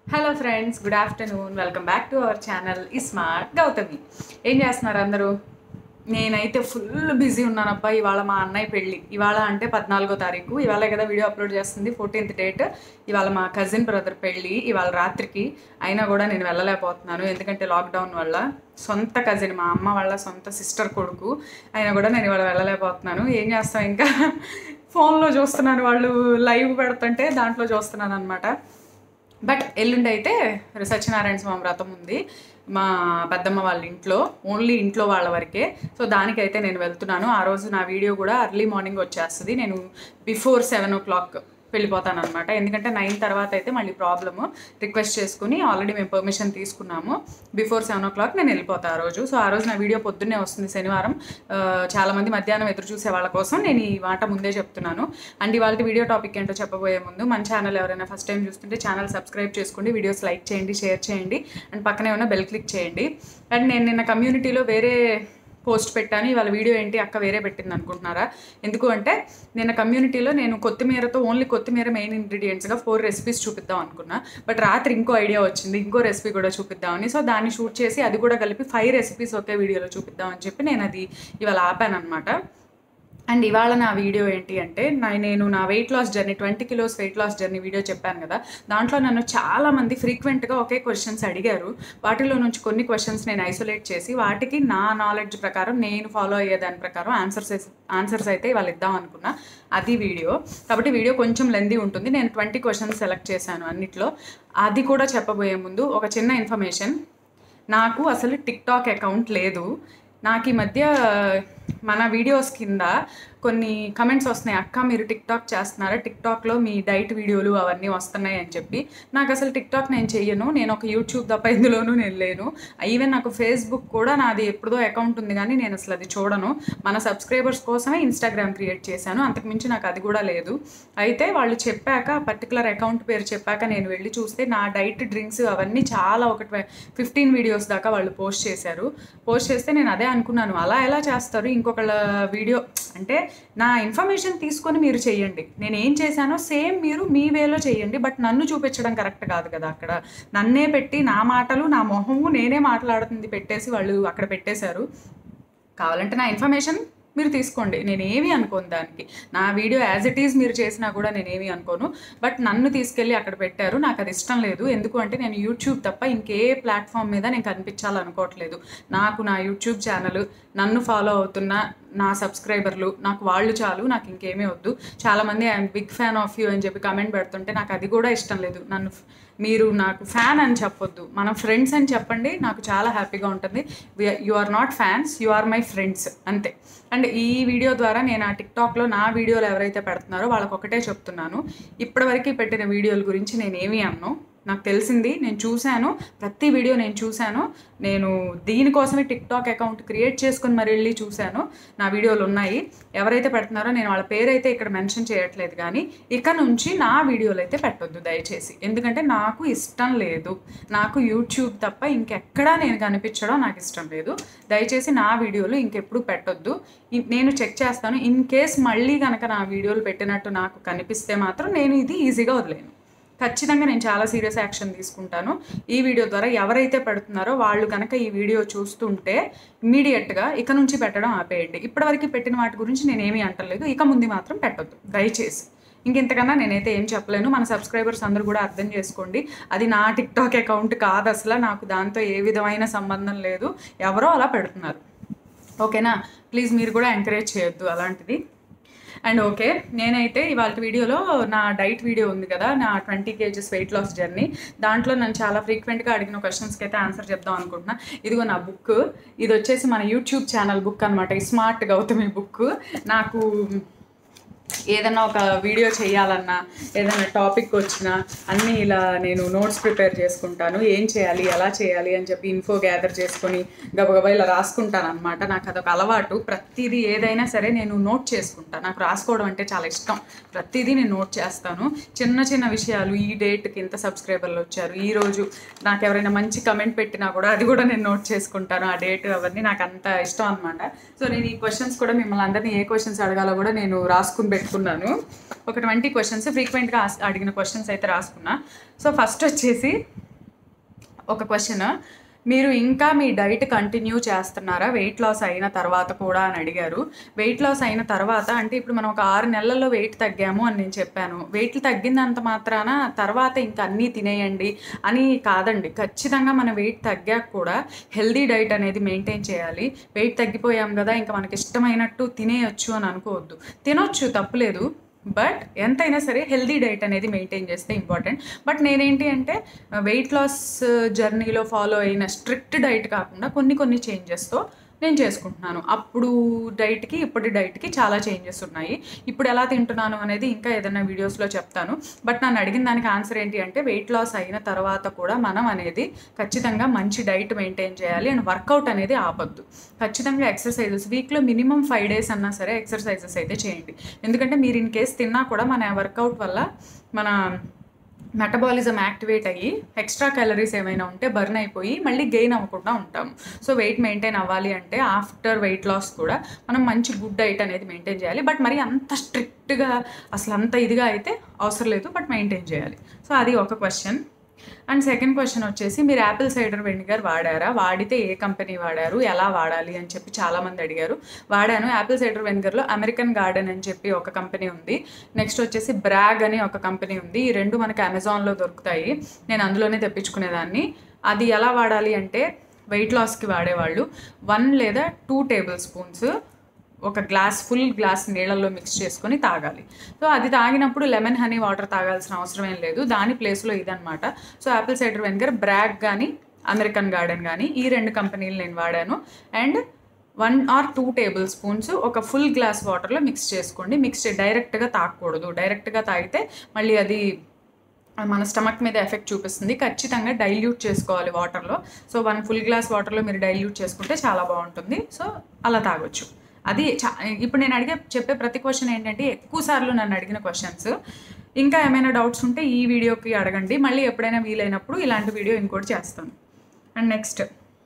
hello friends good afternoon welcome back to our channel ఈ smart Gautami ఏం చేస్తున్నారు అందరూ నేనైతే ఫుల్ బిజీ ఉన్నాను అబ్బా ఇవాళ మా అన్నయ్య పెళ్ళి ఇవాళ అంటే పద్నాలుగో తారీఖు ఇవాళ కదా వీడియో అప్లోడ్ చేస్తుంది ఫోర్టీన్త్ డేట్ ఇవాళ మా కజిన్ బ్రదర్ పెళ్ళి ఇవాళ రాత్రికి అయినా కూడా నేను వెళ్ళలేకపోతున్నాను ఎందుకంటే లాక్డౌన్ వల్ల సొంత కజిన్ మా అమ్మ వాళ్ళ సొంత సిస్టర్ కొడుకు అయినా కూడా నేను ఇవాళ వెళ్ళలేకపోతున్నాను ఏం చేస్తాం ఇంకా ఫోన్లో చూస్తున్నాను వాళ్ళు లైవ్ పెడుతుంటే దాంట్లో చూస్తున్నాను అనమాట బట్ ఎల్లుండి అయితే సత్యనారాయణ స్వామి వ్రతం ఉంది మా పెద్దమ్మ వాళ్ళ ఇంట్లో ఓన్లీ ఇంట్లో వాళ్ళ వరకే సో దానికైతే నేను వెళ్తున్నాను ఆ రోజు నా వీడియో కూడా అర్లీ మార్నింగ్ వచ్చేస్తుంది నేను బిఫోర్ సెవెన్ ఓ క్లాక్ వెళ్ళిపోతాను అనమాట ఎందుకంటే నైన్ తర్వాత అయితే మళ్ళీ ప్రాబ్లము రిక్వెస్ట్ చేసుకుని ఆల్రెడీ మేము పర్మిషన్ తీసుకున్నాము బిఫోర్ సెవెన్ ఓ క్లాక్ నేను వెళ్ళిపోతాను ఆ రోజు సో ఆ రోజు నా వీడియో పొద్దున్నే వస్తుంది శనివారం ఆ, చాలామంది మధ్యాహ్నం ఎదురు చూసే వాళ్ళ కోసం నేను ఈ మాట ముందే చెప్తున్నాను అండ్ ఇవాళ వీడియో టాపిక్ ఏంటో చెప్పబోయే ముందు మన ఛానల్ ఎవరైనా ఫస్ట్ టైం చూస్తుంటే ఛానల్ సబ్స్క్రైబ్ చేసుకోండి వీడియోస్ లైక్ చేయండి షేర్ చేయండి అండ్ పక్కనే ఉన్న బెల్ క్లిక్ చేయండి అండ్ నేను నిన్న కమ్యూనిటీలో వేరే పోస్ట్ పెట్టాను ఇవాళ వీడియో ఏంటి అక్క వేరే పెట్టింది అనుకుంటున్నారా ఎందుకు అంటే నిన్న కమ్యూనిటీలో నేను కొత్తిమీరతో ఓన్లీ కొత్తిమీర మెయిన్ ఇంగ్రీడియంట్స్గా ఫోర్ రెసిపీస్ చూపిద్దాం అనుకున్నా బట్ రాత్రి ఇంకో ఐడియా వచ్చింది ఇంకో రెసిపీ కూడా చూపిద్దామని సో దాన్ని షూట్ చేసి అది కూడా కలిపి ఫైవ్ రెసిపీస్ ఒకే వీడియోలో చూపిద్దామని చెప్పి నేను అది ఇవాళ ఆపాను అనమాట అండ్ ఇవాళ నా వీడియో ఏంటి అంటే నా నేను నా weight loss journey twenty kilos weight loss journey video చెప్పాను కదా దాంట్లో నన్ను చాలా మంది ఫ్రీక్వెంట్గా ఒకే క్వశ్చన్స్ అడిగారు వాటిలో నుంచి కొన్ని క్వశ్చన్స్ నేను ఐసోలేట్ చేసి వాటికి నా నాలెడ్జ్ ప్రకారం నేను ఫాలో అయ్యే దాని ప్రకారం ఆన్సర్స్ ఆన్సర్స్ అయితే ఇవాళ ఇద్దాం అనుకున్నా అది వీడియో కాబట్టి వీడియో కొంచెం లెందీ ఉంటుంది నేను ట్వంటీ క్వశ్చన్స్ సెలెక్ట్ చేశాను అన్నిట్లో అది కూడా చెప్పబోయే ముందు ఒక చిన్న ఇన్ఫర్మేషన్ నాకు అసలు టిక్ టాక్ అకౌంట్ లేదు నాకు ఈ మధ్య మన వీడియోస్ కింద కొన్ని కమెంట్స్ వస్తున్నాయి అక్క మీరు టిక్ టాక్ చేస్తున్నారా టిక్ టాక్లో మీ డైట్ వీడియోలు అవన్నీ వస్తున్నాయి అని చెప్పి నాకు అసలు టిక్ టాక్ నేను చెయ్యను నేను ఒక యూట్యూబ్ తప్ప ఇందులోనూ నేను లేను ఈవెన్ నాకు ఫేస్బుక్ కూడా నాది ఎప్పుడో అకౌంట్ ఉంది కానీ నేను అసలు అది చూడను మన సబ్స్క్రైబర్స్ కోసమే ఇన్స్టాగ్రామ్ క్రియేట్ చేశాను అంతకుమించి నాకు అది కూడా లేదు అయితే వాళ్ళు చెప్పాక పర్టికులర్ అకౌంట్ పేరు చెప్పాక నేను వెళ్ళి చూస్తే నా డైట్ డ్రింక్స్ అవన్నీ చాలా ఒక ఫిఫ్టీన్ వీడియోస్ దాకా వాళ్ళు పోస్ట్ చేశారు పోస్ట్ చేస్తే నేను అదే అనుకున్నాను అలా ఎలా చేస్తారు ఇంకొకళ్ళ వీడియో అంటే నా ఇన్ఫర్మేషన్ తీసుకొని మీరు చేయండి నేను ఏం చేశానో సేమ్ మీరు మీ వేలో చేయండి బట్ నన్ను చూపించడం కరెక్ట్ కాదు కదా అక్కడ నన్నే పెట్టి నా మాటలు నా మొహము నేనే మాట్లాడుతుంది పెట్టేసి వాళ్ళు అక్కడ పెట్టేశారు కావాలంటే నా ఇన్ఫర్మేషన్ మీరు తీసుకోండి నేను ఏమీ అనుకోను దానికి నా వీడియో యాజ్ ఇట్ ఈజ్ మీరు చేసినా కూడా నేను ఏమీ అనుకోను బట్ నన్ను తీసుకెళ్ళి అక్కడ పెట్టారు నాకు అది ఇష్టం లేదు ఎందుకు అంటే నేను యూట్యూబ్ తప్ప ఇంకే ప్లాట్ఫామ్ మీద నేను కనిపించాలనుకోవట్లేదు నాకు నా యూట్యూబ్ ఛానల్ నన్ను ఫాలో అవుతున్న నా సబ్స్క్రైబర్లు నాకు వాళ్ళు చాలు నాకు ఇంకేమీ వద్దు చాలామంది I'm big fan of you అని చెప్పి కమెంట్ పెడుతుంటే నాకు అది కూడా ఇష్టం లేదు నన్ను మీరు నాకు ఫ్యాన్ అని చెప్పొద్దు మనం ఫ్రెండ్స్ అని చెప్పండి నాకు చాలా హ్యాపీగా ఉంటుంది you are not fans you are my friends అంతే అండ్ ఈ వీడియో ద్వారా నేను ఆ టిక్టాక్లో నా వీడియోలు ఎవరైతే పెడుతున్నారో వాళ్ళకి ఒకటే చెప్తున్నాను ఇప్పటివరకు పెట్టిన వీడియోల గురించి నేను ఏమీ అన్నాను నాకు తెలిసింది నేను చూశాను ప్రతి వీడియో నేను చూశాను నేను దీనికోసమే టిక్ టాక్ అకౌంట్ క్రియేట్ చేసుకుని మరి వెళ్ళి చూశాను నా వీడియోలు ఉన్నాయి ఎవరైతే పెడుతున్నారో నేను వాళ్ళ పేరైతే ఇక్కడ మెన్షన్ చేయట్లేదు కానీ ఇక నుంచి నా వీడియోలు అయితే పెట్టొద్దు దయచేసి ఎందుకంటే నాకు ఇష్టం లేదు నాకు యూట్యూబ్ తప్ప ఇంకెక్కడా నేను కనిపించడం నాకు ఇష్టం లేదు దయచేసి నా వీడియోలు ఇంకెప్పుడు పెట్టొద్దు ఇ- నేను చెక్ చేస్తాను ఇన్ కేస్ మళ్ళీ కనుక నా వీడియోలు పెట్టినట్టు నాకు కనిపిస్తే మాత్రం నేను ఇది ఈజీగా వదిలేను ఖచ్చితంగా నేను చాలా సీరియస్ యాక్షన్ తీసుకుంటాను ఈ వీడియో ద్వారా ఎవరైతే పెడుతున్నారో వాళ్ళు కనుక ఈ వీడియో చూస్తుంటే ఇమీడియట్గా ఇక నుంచి పెట్టడం ఆపేయండి ఇప్పటివరకు పెట్టిన వాటి గురించి నేను ఏమీ అంటలేదు ఇక ముందు మాత్రం పెట్టొద్దు దయచేసి ఇంకెంతకన్నా నేనైతే ఏం చెప్పలేను మన సబ్స్క్రైబర్స్ అందరూ కూడా అర్థం చేసుకోండి అది నా టిక్ టాక్ అకౌంట్ కాదు అసలు నాకు దాంతో ఏ విధమైన సంబంధం లేదు ఎవరో అలా పెడుతున్నారు ఓకేనా ప్లీజ్ మీరు కూడా ఎంకరేజ్ చేయొద్దు అలాంటిది అండ్ ఓకే నేనైతే ఇవాళ వీడియోలో నా డైట్ వీడియో ఉంది కదా నా twenty kgs weight loss journey దాంట్లో నన్ను చాలా ఫ్రీక్వెంట్గా అడిగిన క్వశ్చన్స్కి అయితే ఆన్సర్ చెప్దాం అనుకుంటున్నా ఇదిగో నా బుక్ ఇది వచ్చేసి మన యూట్యూబ్ ఛానల్ బుక్ అనమాట స్మార్ట్ గౌతమి బుక్ నాకు ఏదైనా ఒక వీడియో చేయాలన్నా ఏదైనా టాపిక్ వచ్చినా అన్నీ ఇలా నేను నోట్స్ ప్రిపేర్ చేసుకుంటాను ఏం చేయాలి ఎలా చేయాలి అని చెప్పి ఇన్ఫో గ్యాదర్ చేసుకొని గబగబా ఇలా రాసుకుంటాను అనమాట నాకు అదొక అలవాటు ప్రతిదీ ఏదైనా సరే నేను నోట్ చేసుకుంటాను నాకు రాసుకోవడం అంటే చాలా ఇష్టం ప్రతిదీ నేను నోట్ చేస్తాను చిన్న చిన్న విషయాలు ఈ డేట్కి ఇంత సబ్స్క్రైబర్లు వచ్చారు ఈ రోజు నాకు ఎవరైనా మంచి కమెంట్ పెట్టినా కూడా అది కూడా నేను నోట్ చేసుకుంటాను ఆ డేట్ అవన్నీ నాకు అంత ఇష్టం అనమాట సో నేను ఈ క్వశ్చన్స్ కూడా మిమ్మల్ని అందరినీ ఏ క్వశ్చన్స్ అడగాలో కూడా నేను రాసుకుని పెట్టుకున్నాను ఒక ట్వంటీ క్వశ్చన్స్ ఫ్రీక్వెంట్గా అడిగిన క్వశ్చన్స్ అయితే రాసుకున్నా సో ఫస్ట్ వచ్చేసి ఒక క్వశ్చన్ మీరు ఇంకా మీ డైట్ కంటిన్యూ చేస్తున్నారా వెయిట్ లాస్ అయిన తర్వాత కూడా అని అడిగారు వెయిట్ లాస్ అయిన తర్వాత అంటే ఇప్పుడు మనం ఒక ఆరు నెలల్లో వెయిట్ తగ్గాము అని నేను చెప్పాను వెయిట్ తగ్గినంత మాత్రాన తర్వాత ఇంకా అన్నీ తినేయండి అని కాదండి ఖచ్చితంగా మన వెయిట్ తగ్గాక కూడా హెల్దీ డైట్ అనేది మెయింటైన్ చేయాలి వెయిట్ తగ్గిపోయాం కదా ఇంకా మనకి ఇష్టమైనట్టు తినేయొచ్చు అని అనుకోవద్దు తినొచ్చు తప్పులేదు బట్ ఎంతైనా సరే హెల్దీ డైట్ అనేది మెయింటైన్ చేస్తే ఇంపార్టెంట్ బట్ నేనేంటి అంటే వెయిట్ లాస్ జర్నీలో ఫాలో అయిన స్ట్రిక్ట్ డైట్ కాకుండా కొన్ని కొన్ని చేంజెస్తో నేను చేసుకుంటున్నాను అప్పుడు డైట్కి ఇప్పటి డైట్కి చాలా చేంజెస్ ఉన్నాయి ఇప్పుడు ఎలా తింటున్నాను అనేది ఇంకా ఏదైనా వీడియోస్లో చెప్తాను బట్ నన్ను అడిగిన దానికి ఆన్సర్ ఏంటి అంటే వెయిట్ లాస్ అయిన తర్వాత కూడా మనం అనేది ఖచ్చితంగా మంచి డైట్ మెయింటైన్ చేయాలి అండ్ వర్కౌట్ అనేది ఆపొద్దు ఖచ్చితంగా ఎక్సర్సైజెస్ వీక్లో మినిమం ఫైవ్ డేస్ అన్నా సరే ఎక్సర్సైజెస్ అయితే చేయండి ఎందుకంటే మీరు ఇన్ కేస్ తిన్నా కూడా మన వర్కౌట్ వల్ల మన మెటబాలిజం యాక్టివేట్ అయ్యి ఎక్స్ట్రా క్యాలరీస్ ఏమైనా ఉంటే బర్న్ అయిపోయి మళ్ళీ గెయిన్ అవ్వకుండా ఉంటాము సో వెయిట్ మెయింటైన్ అవ్వాలి అంటే ఆఫ్టర్ వెయిట్ లాస్ కూడా మనం మంచి గుడ్ డైట్ అనేది మెయింటైన్ చేయాలి బట్ మరి అంత స్ట్రిక్ట్గా అసలు అంత ఇదిగా అయితే అవసరం లేదు బట్ మెయింటైన్ చేయాలి సో అది ఒక క్వశ్చన్ అండ్ సెకండ్ క్వశ్చన్ వచ్చేసి మీరు యాపిల్ సైడర్ వెనిగర్ వాడారా వాడితే ఏ కంపెనీ వాడారు ఎలా వాడాలి అని చెప్పి చాలామంది అడిగారు వాడాను యాపిల్ సైడర్ వెనిగర్లో అమెరికన్ గార్డెన్ అని చెప్పి ఒక కంపెనీ ఉంది నెక్స్ట్ వచ్చేసి బ్రాగ్ అని ఒక కంపెనీ ఉంది ఈ రెండు మనకి అమెజాన్లో దొరుకుతాయి నేను అందులోనే తెప్పించుకునేదాన్ని అది ఎలా వాడాలి అంటే వెయిట్ లాస్కి వాడేవాళ్ళు వన్ లేదా టూ టేబుల్ స్పూన్స్ ఒక గ్లాస్ ఫుల్ గ్లాస్ నీళ్ళల్లో మిక్స్ చేసుకొని తాగాలి సో అది తాగినప్పుడు లెమన్ హనీ వాటర్ తాగాల్సిన అవసరం ఏం లేదు దాని ప్లేస్లో ఇదనమాట so apple cider vinegar Bragg కానీ అమెరికన్ గార్డెన్ కానీ ఈ రెండు కంపెనీలు నేను వాడాను and one or two tablespoons ఒక ఫుల్ గ్లాస్ వాటర్లో మిక్స్ చేసుకోండి మిక్స్ డైరెక్ట్గా తాగకూడదు డైరెక్ట్గా తాగితే మళ్ళీ అది మన స్టమక్ మీద ఎఫెక్ట్ చూపిస్తుంది ఖచ్చితంగా డైల్యూట్ చేసుకోవాలి వాటర్లో సో వన్ ఫుల్ గ్లాస్ వాటర్లో మీరు డైల్యూట్ చేసుకుంటే చాలా బాగుంటుంది సో అలా తాగొచ్చు అది చా ఇప్పుడు నేను అడిగే చెప్పే ప్రతి క్వశ్చన్ ఏంటంటే ఎక్కువ సార్లు నన్ను అడిగిన క్వశ్చన్స్ ఇంకా ఏమైనా డౌట్స్ ఉంటే ఈ వీడియోకి అడగండి మళ్ళీ ఎప్పుడైనా వీలైనప్పుడు ఇలాంటి వీడియో ఇంకోటి చేస్తాను అండ్ నెక్స్ట్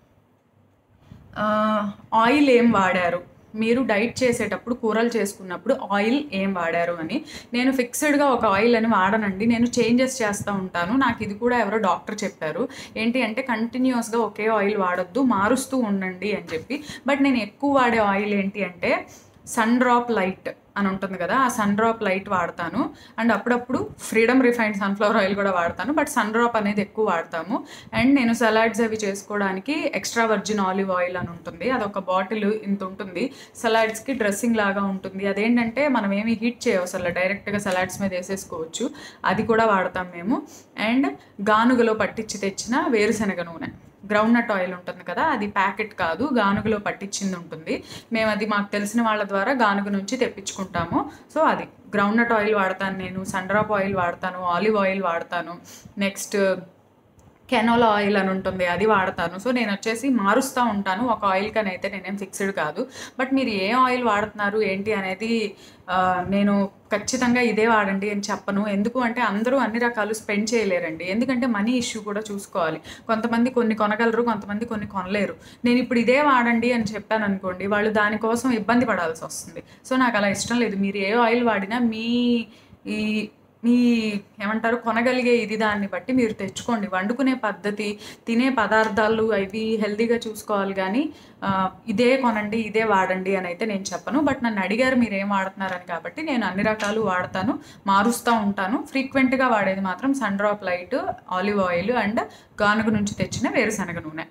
ఆయిల్ ఏం వాడారు మీరు డైట్ చేసేటప్పుడు కూరలు చేసుకున్నప్పుడు ఆయిల్ ఏం వాడారు అని నేను ఫిక్స్డ్గా ఒక ఆయిల్ అని వాడనండి నేను చేంజెస్ చేస్తూ ఉంటాను నాకు ఇది కూడా ఎవరో డాక్టర్ చెప్పారు ఏంటి అంటే కంటిన్యూస్గా ఒకే ఆయిల్ వాడొద్దు మారుస్తూ ఉండండి అని చెప్పి బట్ నేను ఎక్కువ వాడే ఆయిల్ ఏంటి అంటే సన్ డ్రాప్ లైట్ అని ఉంటుంది కదా ఆ సన్ డ్రాప్ లైట్ వాడతాను అండ్ అప్పుడప్పుడు ఫ్రీడమ్ రిఫైన్డ్ సన్ఫ్లవర్ ఆయిల్ కూడా వాడతాను బట్ సన్ డ్రాప్ అనేది ఎక్కువ వాడతాము అండ్ నేను సలాడ్స్ అవి చేసుకోవడానికి ఎక్స్ట్రా వర్జిన్ ఆలివ్ ఆయిల్ అని ఉంటుంది అదొక బాటిల్ ఇంత ఉంటుంది సలాడ్స్కి డ్రెస్సింగ్ లాగా ఉంటుంది అదేంటంటే మనం ఏమి హీట్ చేయవసరం డైరెక్ట్గా సలాడ్స్ మీద వేసేసుకోవచ్చు అది కూడా వాడతాం మేము అండ్ గానుగలో పట్టించి తెచ్చిన వేరుశనగ నూనె గ్రౌండ్ నట్ ఆయిల్ ఉంటుంది కదా అది ప్యాకెట్ కాదు గానుగలో పట్టించింది ఉంటుంది మేము అది మాకు తెలిసిన వాళ్ళ ద్వారా గానుగ నుంచి తెప్పించుకుంటాము సో అది గ్రౌండ్ నట్ ఆయిల్ వాడతాను నేను సన్డ్రాప్ ఆయిల్ వాడతాను ఆలివ్ ఆయిల్ వాడతాను నెక్స్ట్ కెనోలా ఆయిల్ అని ఉంటుంది అది వాడతాను సో నేను వచ్చేసి మారుస్తూ ఉంటాను ఒక ఆయిల్ కని అయితే నేనేం ఫిక్స్డ్ కాదు బట్ మీరు ఏ ఆయిల్ వాడుతున్నారు ఏంటి అనేది ఆ, నేను ఖచ్చితంగా ఇదే వాడండి అని చెప్పను ఎందుకు అంటే అందరూ అన్ని రకాలు స్పెండ్ చేయలేరండి ఎందుకంటే మనీ ఇష్యూ కూడా చూసుకోవాలి కొంతమంది కొన్ని కొనగలరు కొంతమంది కొన్ని కొనలేరు నేను ఇప్పుడు ఇదే వాడండి అని చెప్పాను అనుకోండి వాళ్ళు దానికోసం ఇబ్బంది పడాల్సి వస్తుంది సో నాకు అలా ఇష్టం లేదు మీరు ఏ ఆయిల్ వాడినా మీ ఈ మీ ఏమంటారు కొనగలిగే ఇది దాన్ని బట్టి మీరు తెచ్చుకోండి వండుకునే పద్ధతి తినే పదార్థాలు అవి హెల్తీగా చూసుకోవాలి కానీ ఆ, ఇదే కొనండి ఇదే వాడండి అని అయితే నేను చెప్పను బట్ నన్ను అడిగారు మీరు ఏం వాడుతున్నారని కాబట్టి నేను అన్ని రకాలు వాడతాను మారుస్తూ ఉంటాను ఫ్రీక్వెంట్గా వాడేది మాత్రం Sundrop Lite olive oil and గానుగ నుంచి తెచ్చిన వేరుశనగ నూనె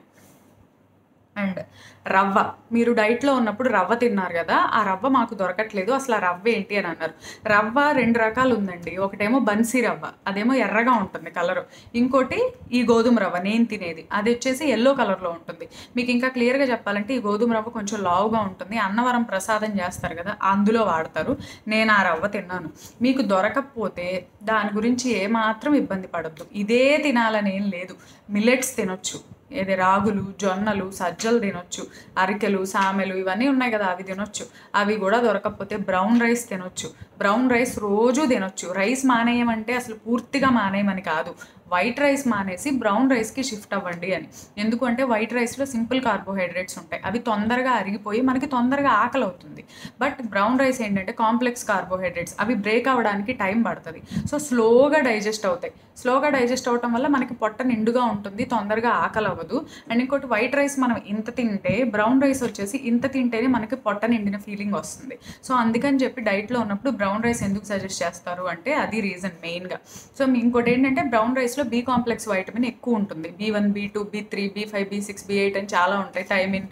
అండ్ రవ్వ మీరు డైట్లో ఉన్నప్పుడు రవ్వ తిన్నారు కదా ఆ రవ్వ మాకు దొరకట్లేదు అసలు ఆ రవ్వ ఏంటి అని అన్నారు రవ్వ రెండు రకాలు ఉందండి ఒకటేమో బన్సీ రవ్వ అదేమో ఎర్రగా ఉంటుంది కలర్ ఇంకోటి ఈ గోధుమ రవ్వ నేను తినేది అది వచ్చేసి ఎల్లో కలర్లో ఉంటుంది మీకు ఇంకా క్లియర్గా చెప్పాలంటే ఈ గోధుమ రవ్వ కొంచెం లావుగా ఉంటుంది అన్నవరం ప్రసాదం చేస్తారు కదా అందులో వాడతారు నేను ఆ రవ్వ తిన్నాను మీకు దొరకకపోతే దాని గురించి ఏమాత్రం ఇబ్బంది పడద్దు ఇదే తినాలని ఏం లేదు మిల్లెట్స్ తినొచ్చు ఏది రాగులు జొన్నలు సజ్జలు తినొచ్చు అరికెలు సామెలు ఇవన్నీ ఉన్నాయి కదా అవి తినొచ్చు అవి కూడా దొరకకపోతే బ్రౌన్ రైస్ తినొచ్చు బ్రౌన్ రైస్ రోజు తినొచ్చు రైస్ మానేయమంటే అసలు పూర్తిగా మానేయమని కాదు వైట్ రైస్ మానేసి బ్రౌన్ రైస్కి షిఫ్ట్ అవ్వండి అని ఎందుకంటే వైట్ రైస్లో సింపుల్ కార్బోహైడ్రేట్స్ ఉంటాయి అవి తొందరగా అరిగిపోయి మనకి తొందరగా ఆకలి అవుతుంది బట్ బ్రౌన్ రైస్ ఏంటంటే కాంప్లెక్స్ కార్బోహైడ్రేట్స్ అవి బ్రేక్ అవ్వడానికి టైం పడుతుంది సో స్లోగా డైజెస్ట్ అవుతాయి స్లోగా డైజెస్ట్ అవటం వల్ల మనకి పొట్ట నిండుగా ఉంటుంది తొందరగా ఆకలి అవ్వదు అండ్ ఇంకోటి వైట్ రైస్ మనం ఇంత తింటే బ్రౌన్ రైస్ వచ్చేసి ఇంత తింటేనే మనకి పొట్ట నిండిన ఫీలింగ్ వస్తుంది సో అందుకని చెప్పి డైట్లో ఉన్నప్పుడు బ్రౌన్ రైస్ ఎందుకు సజెస్ట్ చేస్తారు అంటే అది రీజన్ మెయిన్గా సో మీ- ఇంకోటి ఏంటంటే బ్రౌన్ రైస్లో బీ కాంప్లెక్స్ వైటమిన్ ఎక్కువ ఉంటుంది B one B two B three B five B six B eight అని చాలా ఉంటాయి థైమిన్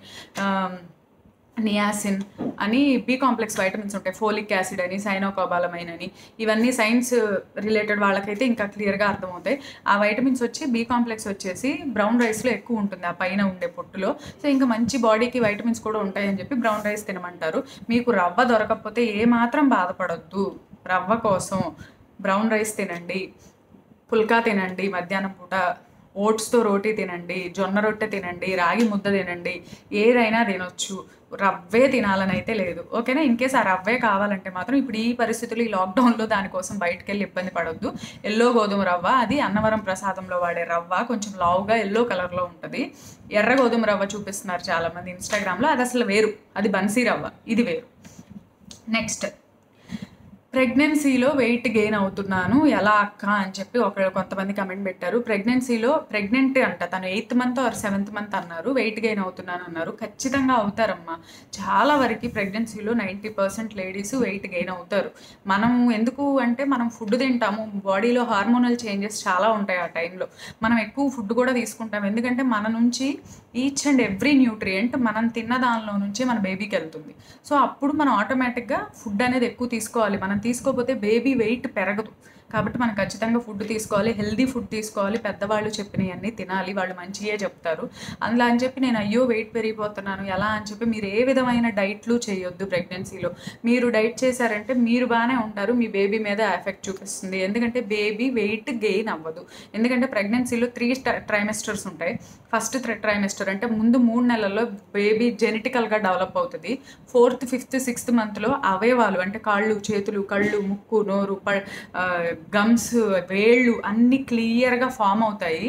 నియాసిన్ అని బి కాంప్లెక్స్ వైటమిన్స్ ఉంటాయి ఫోలిక్ యాసిడ్ అని సైనోకోబాలమైన్ అని ఇవన్నీ సైన్స్ రిలేటెడ్ వాళ్ళకైతే ఇంకా క్లియర్గా అర్థమవుతాయి ఆ వైటమిన్స్ వచ్చి బి కాంప్లెక్స్ వచ్చేసి బ్రౌన్ రైస్లో ఎక్కువ ఉంటుంది ఆ పైన ఉండే పొట్టులో సో ఇంకా మంచి బాడీకి వైటమిన్స్ కూడా ఉంటాయని చెప్పి బ్రౌన్ రైస్ తినమంటారు మీకు రవ్వ దొరకకపోతే ఏమాత్రం బాధపడొద్దు రవ్వ కోసం బ్రౌన్ రైస్ తినండి పుల్కా తినండి మధ్యాహ్నం పూట ఓట్స్తో రోటీ తినండి జొన్న రొట్టె తినండి రాగి ముద్ద తినండి ఏదైనా తినొచ్చు రవ్వే తినాలని అయితే లేదు ఓకేనా ఇన్ కేస్ ఆ రవ్వే కావాలంటే మాత్రం ఇప్పుడు ఈ పరిస్థితులు ఈ లాక్డౌన్లో దానికోసం బయటకు వెళ్ళి ఇబ్బంది పడొద్దు ఎల్లో గోధుమ రవ్వ అది అన్నవరం ప్రసాదంలో వాడే రవ్వ కొంచెం లావుగా ఎల్లో కలర్లో ఉంటుంది ఎర్ర గోధుమ రవ్వ చూపిస్తున్నారు చాలామంది ఇన్స్టాగ్రామ్లో అది అసలు వేరు అది బన్సీ రవ్వ ఇది వేరు నెక్స్ట్ ప్రెగ్నెన్సీలో వెయిట్ గెయిన్ అవుతున్నాను ఎలా అక్క అని చెప్పి ఒక కొంతమంది కమెంట్ పెట్టారు ప్రెగ్నెన్సీలో ప్రెగ్నెంట్ అంట తను eighth month or seventh month అన్నారు వెయిట్ గెయిన్ అవుతున్నాను అన్నారు ఖచ్చితంగా అవుతారమ్మా చాలా వరకు ప్రెగ్నెన్సీలో ninety percent ladies weight gain అవుతారు మనం ఎందుకు అంటే మనం ఫుడ్ తింటాము బాడీలో హార్మోనల్ చేంజెస్ చాలా ఉంటాయి ఆ టైంలో మనం ఎక్కువ ఫుడ్ కూడా తీసుకుంటాం ఎందుకంటే మన నుంచి ఈచ్ అండ్ ఎవ్రీ న్యూట్రియంట్ మనం తిన్న దానిలో నుంచి మన బేబీకి వెళ్తుంది సో అప్పుడు మనం ఆటోమేటిక్గా ఫుడ్ అనేది ఎక్కువ తీసుకోవాలి మనం తీసుకోకపోతే బేబీ వెయిట్ పెరగదు కాబట్టి మనం ఖచ్చితంగా ఫుడ్ తీసుకోవాలి హెల్దీ ఫుడ్ తీసుకోవాలి పెద్దవాళ్ళు చెప్పినవన్నీ తినాలి వాళ్ళు మంచియే చెప్తారు అందులో అని చెప్పి నేను అయ్యో వెయిట్ పెరిగిపోతున్నాను ఎలా అని చెప్పి మీరు ఏ విధమైన డైట్లు చేయొద్దు ప్రెగ్నెన్సీలో మీరు డైట్ చేశారంటే మీరు బాగానే ఉంటారు మీ బేబీ మీద ఎఫెక్ట్ చూపిస్తుంది ఎందుకంటే బేబీ వెయిట్ గెయిన్ అవ్వదు ఎందుకంటే ప్రెగ్నెన్సీలో త్రీ ట్రైమెస్టర్స్ ఉంటాయి ఫస్ట్ ట్రైమెస్టర్ అంటే ముందు మూడు నెలల్లో బేబీ జెనెటికల్గా డెవలప్ అవుతుంది ఫోర్త్ ఫిఫ్త్ సిక్స్త్ మంత్లో అవయవాలు అంటే కాళ్ళు చేతులు కళ్ళు ముక్కు నోరు ప గమ్స్ వేళ్ళు అన్నీ క్లియర్గా ఫామ్ అవుతాయి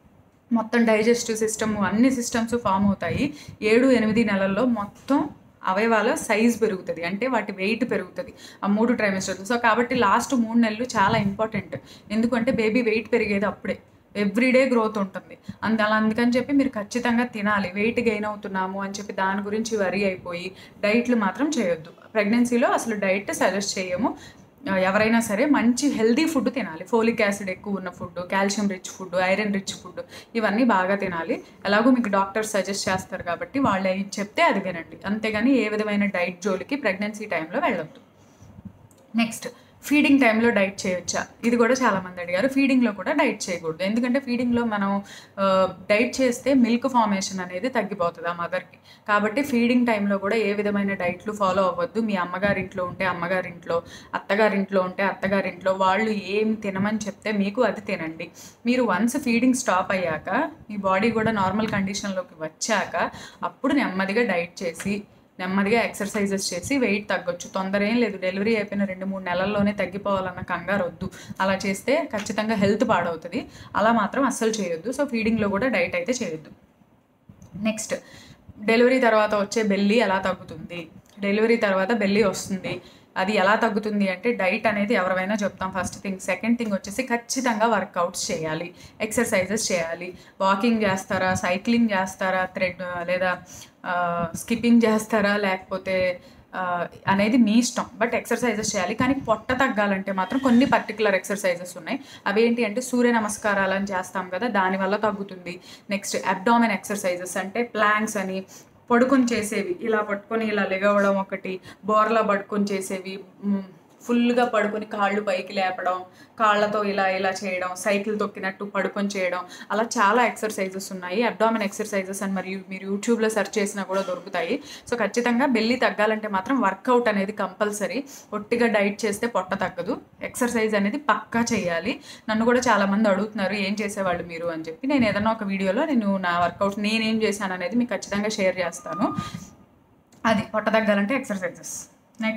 మొత్తం డైజెస్టివ్ సిస్టమ్ అన్ని సిస్టమ్స్ ఫామ్ అవుతాయి ఏడు ఎనిమిది నెలల్లో మొత్తం అవయవాల సైజ్ పెరుగుతుంది అంటే వాటి వెయిట్ పెరుగుతుంది ఆ మూడు ట్రైమెస్టర్లు సో కాబట్టి లాస్ట్ మూడు నెలలు చాలా ఇంపార్టెంట్ ఎందుకంటే బేబీ వెయిట్ పెరిగేది అప్పుడే ఎవ్రీడే గ్రోత్ ఉంటుంది అందు అలా అందుకని చెప్పి మీరు ఖచ్చితంగా తినాలి వెయిట్ గెయిన్ అవుతున్నాము అని చెప్పి దాని గురించి వరి అయిపోయి డైట్లు మాత్రం చేయొద్దు ప్రెగ్నెన్సీలో అసలు డైట్ సజెస్ట్ చేయము ఆ, ఎవరైనా సరే మంచి హెల్దీ ఫుడ్ తినాలి ఫోలిక్ యాసిడ్ ఎక్కువ ఉన్న food calcium rich food iron rich food ఇవన్నీ బాగా తినాలి ఎలాగో మీకు డాక్టర్ సజెస్ట్ చేస్తారు కాబట్టి వాళ్ళు ఏం చెప్తే అది వినండి అంతేగాని ఏ విధమైన డైట్ జోలికి ప్రెగ్నెన్సీ టైంలో వెళ్ళొద్దు నెక్స్ట్ ఫీడింగ్ టైంలో డైట్ చేయొచ్చా ఇది కూడా చాలామంది అడిగారు ఫీడింగ్లో కూడా డైట్ చేయకూడదు ఎందుకంటే ఫీడింగ్లో మనం ఆ, డైట్ చేస్తే మిల్క్ ఫార్మేషన్ అనేది తగ్గిపోతుంది ఆ మదర్కి కాబట్టి ఫీడింగ్ టైంలో కూడా ఏ విధమైన డైట్లు ఫాలో అవ్వద్దు మీ అమ్మగారింట్లో ఉంటే అమ్మగారింట్లో అత్తగారింట్లో ఉంటే అత్తగారింట్లో వాళ్ళు ఏం తినమని చెప్తే మీకు అది తినండి మీరు వన్స్ ఫీడింగ్ స్టాప్ అయ్యాక మీ బాడీ కూడా నార్మల్ కండిషన్లోకి వచ్చాక అప్పుడు నెమ్మదిగా డైట్ చేసి నెమ్మదిగా ఎక్సర్సైజెస్ చేసి వెయిట్ తగ్గొచ్చు తొందర ఏం లేదు డెలివరీ అయిపోయిన రెండు మూడు నెలల్లోనే తగ్గిపోవాలన్న కంగారు వద్దు అలా చేస్తే ఖచ్చితంగా హెల్త్ పాడవుతుంది అలా మాత్రం అస్సలు చేయొద్దు సో ఫీడింగ్లో కూడా డైట్ అయితే చేయొద్దు నెక్స్ట్ డెలివరీ తర్వాత వచ్చే బెల్లి ఎలా తగ్గుతుంది డెలివరీ తర్వాత బెల్లి వస్తుంది అది ఎలా తగ్గుతుంది అంటే డైట్ అనేది ఎవరైనా చెప్తాం ఫస్ట్ థింగ్ సెకండ్ థింగ్ వచ్చేసి ఖచ్చితంగా వర్కౌట్స్ చేయాలి ఎక్సర్సైజెస్ చేయాలి వాకింగ్ చేస్తారా సైక్లింగ్ చేస్తారా థ్రెడ్ లేదా స్కిప్పింగ్ చేస్తారా లేకపోతే ఆ, అనేది మీ ఇష్టం బట్ ఎక్సర్సైజెస్ చేయాలి కానీ పొట్ట తగ్గాలంటే మాత్రం కొన్ని పర్టికులర్ ఎక్సర్సైజెస్ ఉన్నాయి అవేంటి అంటే సూర్య నమస్కారాలు అని చేస్తాం కదా దానివల్ల తగ్గుతుంది నెక్స్ట్ అబ్డామెన్ ఎక్సర్సైజెస్ అంటే ప్లాంక్స్ అని పడుకొని చేసేవి ఇలా పట్టుకొని ఇలా లెగవడం ఒకటి బోర్లా పడుకొని చేసేవి మ్, ఫుల్గా పడుకొని కాళ్ళు పైకి లేపడం కాళ్ళతో ఇలా ఇలా చేయడం సైకిల్ తొక్కినట్టు పడుకొని చేయడం అలా చాలా ఎక్సర్సైజెస్ ఉన్నాయి అబ్డామిన్ ఎక్సర్సైజెస్ అని మరియు మీరు యూట్యూబ్లో సెర్చ్ చేసినా కూడా దొరుకుతాయి సో ఖచ్చితంగా బెల్లి తగ్గాలంటే మాత్రం వర్కౌట్ అనేది కంపల్సరీ ఒట్టిగా డైట్ చేస్తే పొట్ట తగ్గదు ఎక్సర్సైజ్ అనేది పక్కా చేయాలి నన్ను కూడా చాలామంది అడుగుతున్నారు ఏం చేసేవాళ్ళు మీరు అని చెప్పి నేను ఏదైనా ఒక వీడియోలో నేను నా వర్కౌట్ నేనేం చేశాను అనేది మీకు ఖచ్చితంగా షేర్ చేస్తాను అది పొట్ట తగ్గాలంటే ఎక్సర్సైజెస్ నెక్స్ట్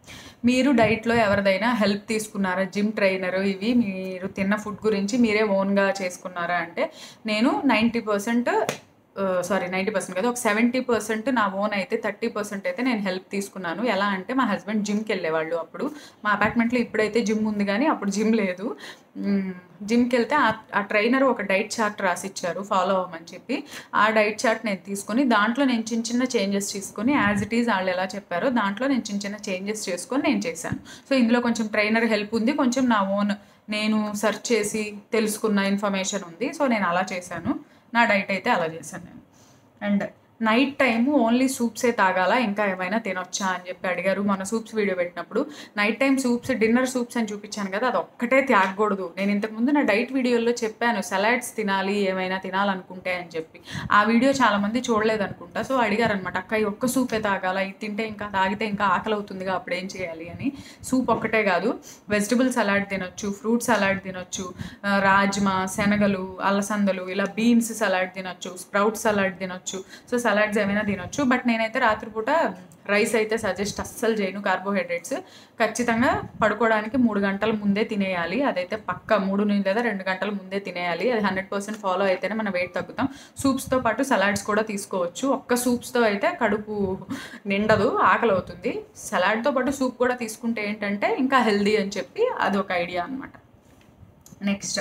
మీరు డైట్లో ఎవరిదైనా హెల్ప్ తీసుకున్నారా జిమ్ ట్రైనర్ ఇవి మీరు తిన్న ఫుడ్ గురించి మీరే ఓన్గా చేసుకున్నారా అంటే నేను ninety percent sorry ninety percent కదా ఒక సెవెంటీ పర్సెంట్ నా ఓన్ అయితే థర్టీ పర్సెంట్ అయితే నేను హెల్ప్ తీసుకున్నాను ఎలా అంటే మా హస్బెండ్ జిమ్కి వెళ్ళేవాళ్ళు అప్పుడు మా అపార్ట్మెంట్లో ఇప్పుడైతే జిమ్ ఉంది కానీ అప్పుడు జిమ్ లేదు జిమ్కి వెళ్తే ఆ ఆ ట్రైనర్ ఒక డైట్ చార్ట్ రాసి ఇచ్చారు ఫాలో అవ్వమని చెప్పి ఆ డైట్ చార్ట్ నేను తీసుకొని దాంట్లో నేను చిన్న చిన్న చేంజెస్ తీసుకొని యాజ్ ఇట్ ఈజ్ వాళ్ళు ఎలా చెప్పారో దాంట్లో నేను చిన్న చిన్న చేంజెస్ చేసుకొని నేను చేశాను సో ఇందులో కొంచెం ట్రైనర్ హెల్ప్ ఉంది కొంచెం నా ఓన్ నేను సెర్చ్ చేసి తెలుసుకున్న ఇన్ఫర్మేషన్ ఉంది సో నేను అలా చేశాను నా డైట్ అయితే అలా చేశాను నేను అండ్ నైట్ టైము ఓన్లీ సూప్సే తాగాల ఇంకా ఏమైనా తినొచ్చా అని చెప్పి అడిగారు మన సూప్స్ వీడియో పెట్టినప్పుడు night time soups dinner soups అని చూపించాను కదా అది ఒక్కటే తాగకూడదు నేను ఇంతకుముందు నా డైట్ వీడియోలో చెప్పాను సలాడ్స్ తినాలి ఏమైనా తినాలనుకుంటే అని చెప్పి ఆ వీడియో చాలామంది చూడలేదు అనుకుంటా సో అడిగారు అనమాట అక్క ఈ ఒక్క సూపే తాగాల ఇది తింటే ఇంకా తాగితే ఇంకా ఆకలి అవుతుందిగా అప్పుడు ఏం చేయాలి అని సూప్ ఒక్కటే కాదు వెజిటబుల్ సలాడ్ తినొచ్చు ఫ్రూట్ సలాడ్ తినొచ్చు ఆ, రాజ్మా శనగలు అలసందలు ఇలా బీన్స్ సలాడ్ తినొచ్చు స్ప్రౌట్ సలాడ్ తినొచ్చు సో సలాడ్స్ ఏమైనా తినొచ్చు బట్ నేనైతే రాత్రిపూట రైస్ అయితే సజెస్ట్ అస్సలు చేయను కార్బోహైడ్రేట్స్ ఖచ్చితంగా పడుకోవడానికి మూడు గంటల ముందే తినేయాలి అదైతే పక్క మూడు నుంచి లేదా రెండు గంటల ముందే తినేయాలి అది హండ్రెడ్ పర్సెంట్ ఫాలో అయితేనే మనం వెయిట్ తగ్గుతాం సూప్స్తో పాటు సలాడ్స్ కూడా తీసుకోవచ్చు ఒక్క సూప్స్తో అయితే కడుపు నిండదు ఆకలి అవుతుంది సలాడ్తో పాటు సూప్ కూడా తీసుకుంటే ఏంటంటే ఇంకా హెల్దీ అని చెప్పి అది ఒక ఐడియా అనమాట నెక్స్ట్